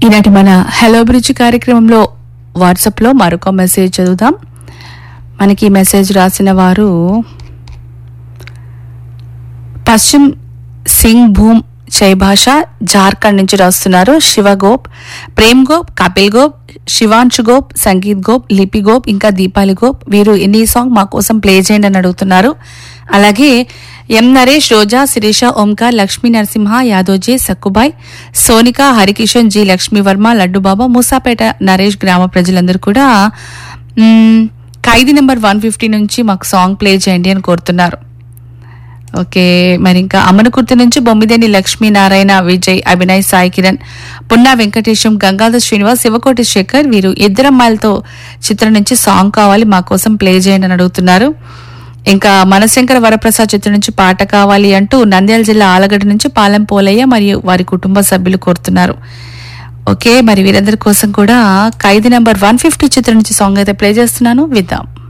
ఈనాటి మన hello bridge కార్యక్రమంలో వాట్సాప్లో మరొక మెసేజ్ చదువుదాం మనకి ఈ మెసేజ్ రాసిన వారు పశ్చిమ్ సింగ్ భూమ్ జై భాష జార్ఖండ్ నుంచి రాస్తున్నారు శివ గోప్ ప్రేమ్ గోప్ కపిల్ గోప్ శివాంశు గోప్ సంగీత్ గోప్ లిపి గోప్ ఇంకా దీపాలి గోప్ వీరు ఎన్ని సాంగ్ మా కోసం ప్లే చేయండి అని అడుగుతున్నారు అలాగే ఎం నరేష్ రోజా శిరీష ఓంకార్ లక్ష్మీ నరసింహ యాదోజీ సక్కుబాయ్ సోనిక హరికిషన్ జి లక్ష్మీవర్మ లడ్డుబాబా మూసాపేట నరేష్ గ్రామ ప్రజలందరూ కూడా మ్మ్, ఖైదీ నెంబర్ వన్ ఫిఫ్టీ నుంచి మాకు సాంగ్ ప్లే చేయండి అని కోరుతున్నారు ఓకే మరి ఇంకా అమనకుర్తి నుంచి బొమ్మిదేని లక్ష్మీనారాయణ విజయ్ అభినయ్ సాయి కిరణ్ పున్నా వెంకటేశం గంగాధర్ శ్రీనివాస్ శివకోటి శేఖర్ వీరు ఇద్దరమ్మాయిలతో చిత్రం నుంచి సాంగ్ కావాలి మా కోసం ప్లే చేయండి అని అడుగుతున్నారు ఇంకా మనశంకర వరప్రసాద్ చిత్రం నుంచి పాట కావాలి అంటూ నంద్యాల జిల్లా ఆలగడ్డ నుంచి పాలెం పోలయ్య మరియు వారి కుటుంబ సభ్యులు కోరుతున్నారు ఓకే మరి వీరందరి కోసం కూడా ఖైదీ నెంబర్ వన్ ఫిఫ్టీ చిత్రం నుంచి సాంగ్ అయితే ప్లే చేస్తున్నాను విద్దాం